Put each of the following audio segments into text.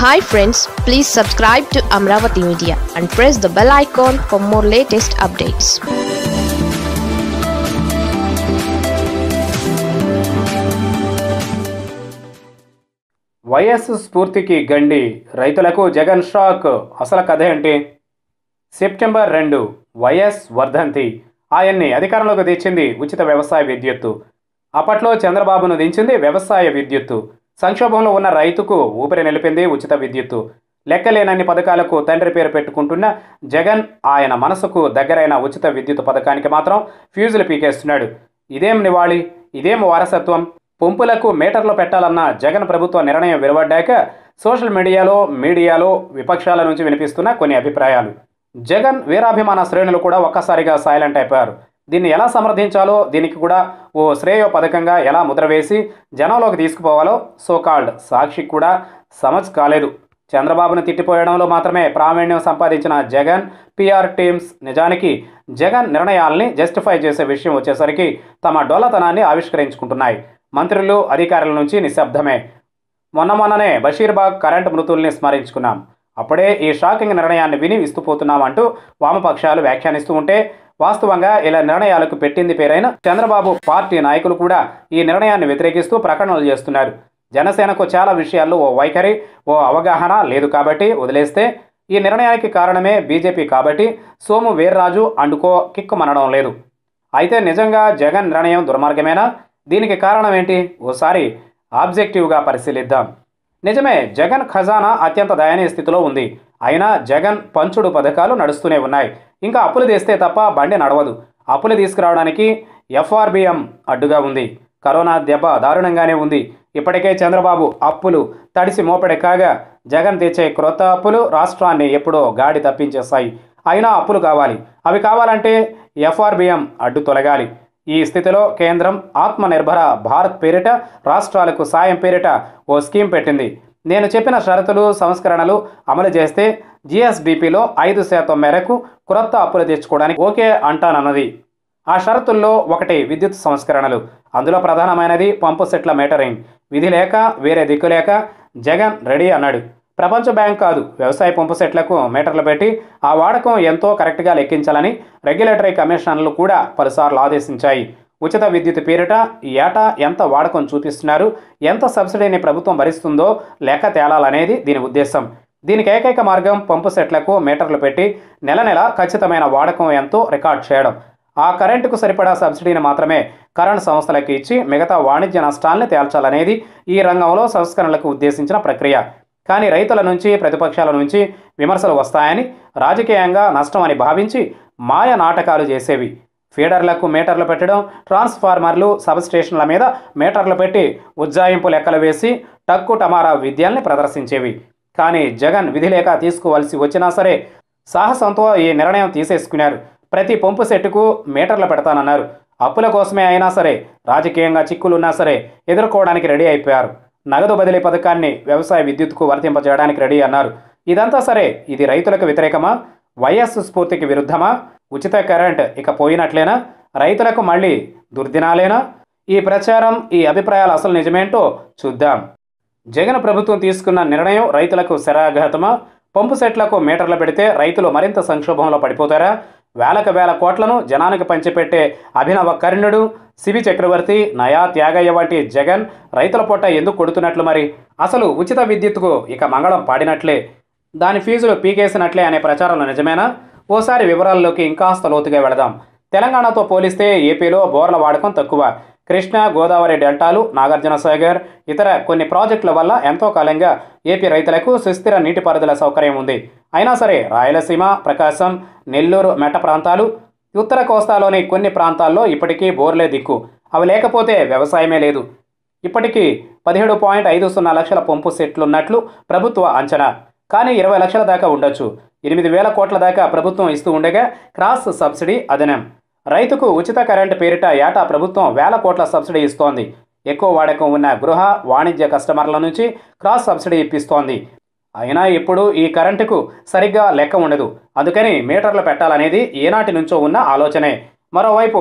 hi friends please subscribe to Amaravati media and press the bell icon for more latest updates YS స్ఫూర్తికి గండి రైతులకు Jagan shock అసలు కథ ఏంటి సెప్టెంబర్ రెండు వైఎస్ వర్ధంతి ఆయన్ని అధికారంలోకి తెచ్చింది ఉచిత వ్యవసాయ విద్యుత్తు అప్పట్లో చంద్రబాబును దించింది వ్యవసాయ విద్యుత్తు సంక్షోభంలో ఉన్న రైతుకు ఊపిరి నిలిపింది ఉచిత విద్యుత్తు లెక్కలేనన్ని పథకాలకు తండ్రి పేరు పెట్టుకుంటున్న జగన్ ఆయన మనసుకు దగ్గరైన ఉచిత విద్యుత్ పథకానికి మాత్రం ఫ్యూజులు పీకేస్తున్నాడు ఇదేం నివాళి ఇదేం వారసత్వం పొంపులకు మీటర్లు పెట్టాలన్న జగన్ ప్రభుత్వ నిర్ణయం వెలువడ్డాక సోషల్ మీడియాలో మీడియాలో విపక్షాల నుంచి వినిపిస్తున్న కొన్ని అభిప్రాయాలు జగన్ వీరాభిమాన శ్రేణులు కూడా ఒక్కసారిగా సైలెంట్ అయిపోయారు దీన్ని ఎలా సమర్థించాలో దీనికి కూడా ఓ శ్రేయో పథకంగా ఎలా ముద్ర వేసి జనంలోకి తీసుకుపోవాలో సోకాల్డ్ సాక్షి కూడా సమజ్ కాలేదు చంద్రబాబును తిట్టిపోయడంలో మాత్రమే ప్రావీణ్యం సంపాదించిన జగన్ పిఆర్ టీమ్స్ నిజానికి జగన్ నిర్ణయాల్ని జస్టిఫై చేసే విషయం వచ్చేసరికి తమ డొల్లతనాన్ని ఆవిష్కరించుకుంటున్నాయి మంత్రులు అధికారుల నుంచి నిశ్శబ్దమే మొన్న మొన్ననే బషీర్బాగ్ కరెంటు మృతుల్ని స్మరించుకున్నాం అప్పుడే ఈ షాకింగ్ నిర్ణయాన్ని విని విస్తుపోతున్నాం అంటూ వామపక్షాలు వ్యాఖ్యానిస్తూ ఉంటే వాస్తవంగా ఇలా నిర్ణయాలకు పెట్టింది పేరైన చంద్రబాబు పార్టీ నాయకులు కూడా ఈ నిర్ణయాన్ని వ్యతిరేకిస్తూ ప్రకటనలు చేస్తున్నారు జనసేనకు చాలా విషయాల్లో ఓ వైఖరి ఓ అవగాహన లేదు కాబట్టి వదిలేస్తే ఈ నిర్ణయానికి కారణమే బీజేపీ కాబట్టి సోము వీర్రాజు అండుకో కిక్కుమనడం లేదు అయితే నిజంగా జగన్ నిర్ణయం దుర్మార్గమేనా దీనికి కారణం ఏంటి ఓసారి ఆబ్జెక్టివ్గా పరిశీలిద్దాం నిజమే జగన్ ఖజానా అత్యంత దయనీయ స్థితిలో ఉంది అయినా జగన్ పంచుడు పథకాలు నడుస్తూనే ఉన్నాయి ఇంకా అప్పులు తెస్తే తప్ప బండి నడవదు అప్పులు తీసుకురావడానికి ఎఫ్ఆర్బిఎం అడ్డుగా ఉంది కరోనా దెబ్బ దారుణంగానే ఉంది ఇప్పటికే చంద్రబాబు అప్పులు తడిసి మోపెడే కాగా జగన్ తెచ్చే క్రొత్త అప్పులు రాష్ట్రాన్ని ఎప్పుడో గాడి తప్పించేస్తాయి అయినా అప్పులు కావాలి అవి కావాలంటే ఎఫ్ఆర్బిఎం అడ్డు తొలగాలి ఈ స్థితిలో కేంద్రం ఆత్మనిర్భర భారత్ పేరిట రాష్ట్రాలకు సాయం పేరిట ఓ స్కీమ్ పెట్టింది నేను చెప్పిన షరతులు సంస్కరణలు అమలు చేస్తే జిఎస్డిపిలో ఐదు శాతం మేరకు క్రొత్త అప్పులు తెచ్చుకోవడానికి ఓకే అంటానన్నది ఆ షరతుల్లో ఒకటి విద్యుత్ సంస్కరణలు అందులో ప్రధానమైనది పంపు సెట్ల మీటరింగ్ విధి లేక వేరే దిక్కు లేక జగన్ రెడీ అన్నాడు ప్రపంచ బ్యాంక్ కాదు వ్యవసాయ పంపు సెట్లకు మీటర్లు పెట్టి ఆ వాడకం ఎంతో కరెక్ట్గా లెక్కించాలని రెగ్యులేటరీ కమిషన్లు కూడా పలుసార్లు ఆదేశించాయి ఉచిత విద్యుత్ పేరిట ఈ ఏటా ఎంత వాడకం చూపిస్తున్నారు ఎంత సబ్సిడీని ప్రభుత్వం భరిస్తుందో లెక్క తేలాలనేది దీని ఉద్దేశం దీనికి ఏకైక మార్గం పంపు సెట్లకు మీటర్లు పెట్టి నెల నెల ఖచ్చితమైన వాడకం ఎంతో రికార్డ్ చేయడం ఆ కరెంటుకు సరిపడా సబ్సిడీని మాత్రమే కరెంట్ సంస్థలకు ఇచ్చి మిగతా వాణిజ్య నష్టాల్ని తేల్చాలనేది ఈ రంగంలో సంస్కరణలకు ఉద్దేశించిన ప్రక్రియ కానీ రైతుల నుంచి ప్రతిపక్షాల నుంచి విమర్శలు వస్తాయని రాజకీయంగా నష్టం అని భావించి మాయ నాటకాలు చేసేవి ఫీడర్లకు మీటర్లు పెట్టడం ట్రాన్స్ఫార్మర్లు సబ్స్టేషన్ల మీద మీటర్లు పెట్టి ఉజ్జాయింపు లెక్కలు వేసి టక్కు టమారా విద్యల్ని ప్రదర్శించేవి కానీ జగన్ విధి లేక తీసుకోవాల్సి వచ్చినా సరే సాహసంతో ఈ నిర్ణయం తీసేసుకున్నారు ప్రతి పంపు సెట్టుకు మీటర్లు పెడతానన్నారు అప్పుల కోసమే అయినా సరే రాజకీయంగా చిక్కులున్నా సరే ఎదుర్కోవడానికి రెడీ అయిపోయారు నగదు బదిలీ పథకాన్ని వ్యవసాయ విద్యుత్కు వర్తింపజేయడానికి రెడీ అన్నారు ఇదంతా సరే ఇది రైతులకు వ్యతిరేకమా వైఎస్ స్ఫూర్తికి విరుద్ధమా ఉచిత కరెంట్ ఇక పోయినట్లేనా రైతులకు మళ్ళీ దుర్దినాలేనా ఈ ప్రచారం ఈ అభిప్రాయాలు అసలు నిజమేంటో చూద్దాం జగన్ ప్రభుత్వం తీసుకున్న నిర్ణయం రైతులకు శరాఘాతమా పంపు సెట్లకు మీటర్లు పెడితే రైతులు మరింత సంక్షోభంలో పడిపోతారా వేలకు వేల కోట్లను జనానికి పంచిపెట్టే అభినవ కర్ణుడు శివి చక్రవర్తి నయా త్యాగయ్య వంటి జగన్ రైతుల పొట్ట ఎందుకు కొడుతున్నట్లు మరి అసలు ఉచిత విద్యుత్కు ఇక మంగళం పాడినట్లే దాని ఫీజులు పీకేసినట్లే అనే ప్రచారంలో నిజమేనా ఓసారి వివరాల్లోకి ఇంకాస్త లోతుగా వెళదాం తెలంగాణతో పోలిస్తే ఏపీలో బోర్ల వాడకం తక్కువ కృష్ణా గోదావరి డెల్టాలు నాగార్జున సాగర్ ఇతర కొన్ని ప్రాజెక్టుల వల్ల ఎంతో కాలంగా ఏపీ రైతులకు సుస్థిర నీటిపారుదల సౌకర్యం ఉంది అయినా సరే రాయలసీమ ప్రకాశం నెల్లూరు మెట్ట ప్రాంతాలు ఉత్తర కోస్తాలోని కొన్ని ప్రాంతాల్లో ఇప్పటికీ బోర్లే దిక్కు అవి లేకపోతే వ్యవసాయమే లేదు ఇప్పటికీ పదిహేడు పాయింట్ ఐదు సున్నా లక్షల పంపు సెట్లున్నట్లు ప్రభుత్వ అంచనా కానీ ఇరవై లక్షల దాకా ఉండొచ్చు ఎనిమిది వేల కోట్ల దాకా ప్రభుత్వం ఇస్తూ ఉండగా క్రాస్ సబ్సిడీ అదనం రైతుకు ఉచిత కరెంటు పేరిట ఏటా ప్రభుత్వం వేల కోట్ల సబ్సిడీ ఇస్తోంది ఎక్కువ వాడకం ఉన్న గృహ వాణిజ్య కస్టమర్ల నుంచి క్రాస్ సబ్సిడీ ఇప్పిస్తోంది అయినా ఇప్పుడు ఈ కరెంటుకు సరిగ్గా లెక్క ఉండదు అందుకని మీటర్లు పెట్టాలనేది ఏనాటి నుంచో ఉన్న ఆలోచనే మరోవైపు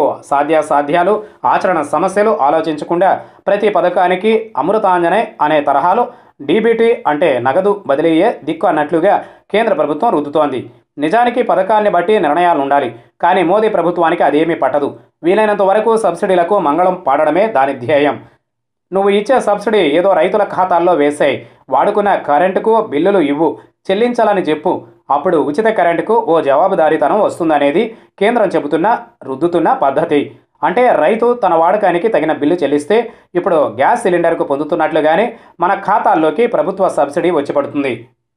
సాధ్యాసాధ్యాలు ఆచరణ సమస్యలు ఆలోచించకుండా ప్రతి పథకానికి అమృతాంజనే అనే తరహాలో డీబీటీ అంటే నగదు బదిలీయే దిక్కు అన్నట్లుగా కేంద్ర ప్రభుత్వం రుద్దుతోంది నిజానికి పథకాన్ని బట్టి నిర్ణయాలు ఉండాలి కానీ మోదీ ప్రభుత్వానికి అదేమీ పట్టదు వీలైనంత వరకు సబ్సిడీలకు మంగళం పాడడమే దాని ధ్యేయం నువ్వు ఇచ్చే సబ్సిడీ ఏదో రైతుల ఖాతాల్లో వేసాయి వాడుకున్న కరెంటుకు బిల్లులు ఇవ్వు చెల్లించాలని చెప్పు అప్పుడు ఉచిత కరెంటుకు ఓ జవాబుదారీతనం వస్తుందనేది కేంద్రం చెబుతున్న రుద్దుతున్న పద్ధతి అంటే రైతు తన వాడకానికి తగిన బిల్లు చెల్లిస్తే ఇప్పుడు గ్యాస్ సిలిండర్కు పొందుతున్నట్లుగానే మన ఖాతాల్లోకి ప్రభుత్వ సబ్సిడీ వచ్చి పడుతుంది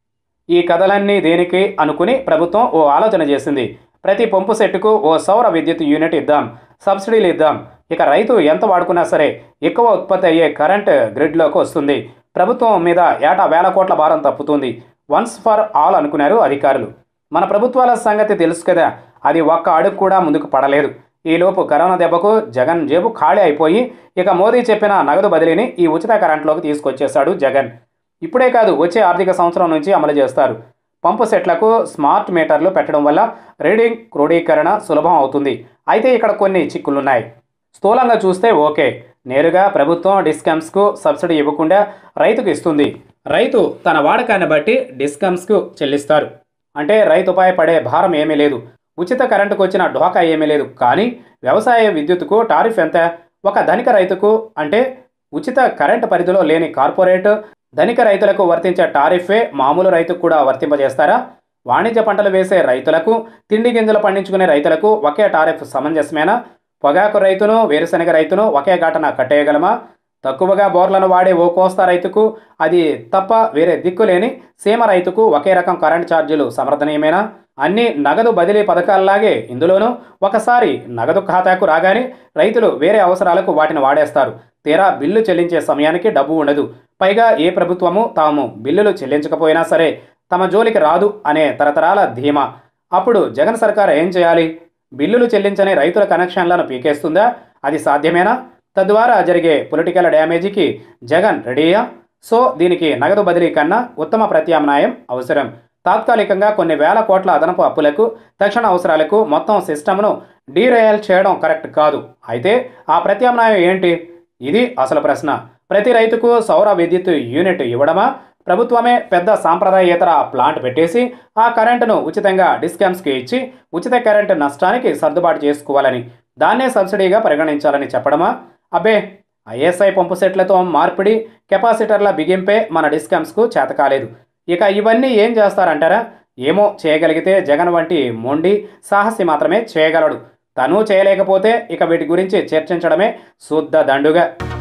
ఈ కథలన్నీ దేనికి అనుకుని ప్రభుత్వం ఓ ఆలోచన చేసింది ప్రతి పంపు సెట్టుకు ఓ సౌర విద్యుత్ యూనిట్ ఇద్దాం సబ్సిడీలు ఇద్దాం ఇక రైతు ఎంత వాడుకున్నా సరే ఎక్కువ ఉత్పత్తి అయ్యే కరెంట్ గ్రిడ్లోకి వస్తుంది ప్రభుత్వం మీద ఏటా వేల కోట్ల భారం తప్పుతుంది వన్స్ ఫర్ ఆల్ అనుకున్నారు అధికారులు మన ప్రభుత్వాల సంగతి తెలుసు కదా అది ఒక్క అడుగు కూడా ముందుకు పడలేదు ఈలోపు కరోనా దెబ్బకు జగన్ జేబు ఖాళీ అయిపోయి ఇక మోదీ చెప్పిన నగదు బదిలీని ఈ ఉచిత కరెంట్లోకి తీసుకొచ్చేశాడు జగన్ ఇప్పుడే కాదు వచ్చే ఆర్థిక సంవత్సరం నుంచి అమలు చేస్తారు పంపు సెట్లకు స్మార్ట్ మీటర్లు పెట్టడం వల్ల రీడింగ్ క్రోడీకరణ సులభం అవుతుంది అయితే ఇక్కడ కొన్ని చిక్కులున్నాయి స్థూలంగా చూస్తే ఓకే నేరుగా ప్రభుత్వం డిస్కమ్స్కు సబ్సిడీ ఇవ్వకుండా రైతుకు ఇస్తుంది రైతు తన వాడకాన్ని బట్టి డిస్కమ్స్కు చెల్లిస్తారు అంటే రైతుపై పడే భారం ఏమీ లేదు ఉచిత కరెంటుకు వచ్చిన ఢోకా ఏమీ లేదు కానీ వ్యవసాయ విద్యుత్తుకు టారిఫ్ ఎంత ఒక ధనిక రైతుకు అంటే ఉచిత కరెంటు పరిధిలో లేని కార్పొరేట్ ధనిక రైతులకు వర్తించే టారిఫే మామూలు రైతుకు కూడా వర్తింపజేస్తారా వాణిజ్య పంటలు వేసే రైతులకు తిండి గింజలు పండించుకునే రైతులకు ఒకే టారిఫ్ సమంజసమేనా పొగాకు రైతును వేరుశనగ రైతును ఒకే ఘటన కట్టేయగలమా తక్కువగా బోర్లను వాడే ఓ కోస్తా రైతుకు అది తప్ప వేరే దిక్కు లేని సీమ రైతుకు ఒకే రకం కరెంట్ ఛార్జీలు సమర్థనీయమేనా అన్ని నగదు బదిలీ పథకాల్లాగే ఇందులోనూ ఒకసారి నగదు ఖాతాకు రాగానే రైతులు వేరే అవసరాలకు వాటిని వాడేస్తారు తీరా బిల్లు చెల్లించే సమయానికి డబ్బు ఉండదు పైగా ఏ ప్రభుత్వము తాము బిల్లులు చెల్లించకపోయినా సరే తమ జోలికి రాదు అనే తరతరాల ధీమా అప్పుడు జగన్ సర్కార్ ఏం చేయాలి బిల్లులు చెల్లించని రైతుల కనెక్షన్లను పీకేస్తుందా అది సాధ్యమేనా తద్వారా జరిగే పొలిటికల్ డ్యామేజీకి జగన్ రెడీయా సో దీనికి నగదు బదిలీ కన్నా ఉత్తమ ప్రత్యామ్నాయం అవసరం తాత్కాలికంగా కొన్ని వేల కోట్ల అదనపు అప్పులకు తక్షణ అవసరాలకు మొత్తం సిస్టమ్ను డీరయల్ చేయడం కరెక్ట్ కాదు అయితే ఆ ప్రత్యామ్నాయం ఏంటి ఇది అసలు ప్రశ్న ప్రతి రైతుకు సౌర విద్యుత్ యూనిట్ ఇవ్వడమా ప్రభుత్వమే పెద్ద సాంప్రదాయేతర ప్లాంట్ పెట్టేసి ఆ కరెంటును ఉచితంగా డిస్కామ్స్కి ఇచ్చి ఉచిత కరెంటు నష్టానికి సర్దుబాటు చేసుకోవాలని దాన్నే సబ్సిడీగా పరిగణించాలని చెప్పడమా అబ్బే ఐఎస్ఐ పంపు సెట్లతో మార్పిడి కెపాసిటర్ల బిగింపే మన డిస్కామ్స్కు చేతకాలేదు ఇక ఇవన్నీ ఏం చేస్తారంటారా ఏమో చేయగలిగితే జగన్ వంటి మొండి సాహసి మాత్రమే చేయగలడు తను చేయలేకపోతే ఇక వీటి గురించి చర్చించడమే శుద్ధ దండుగా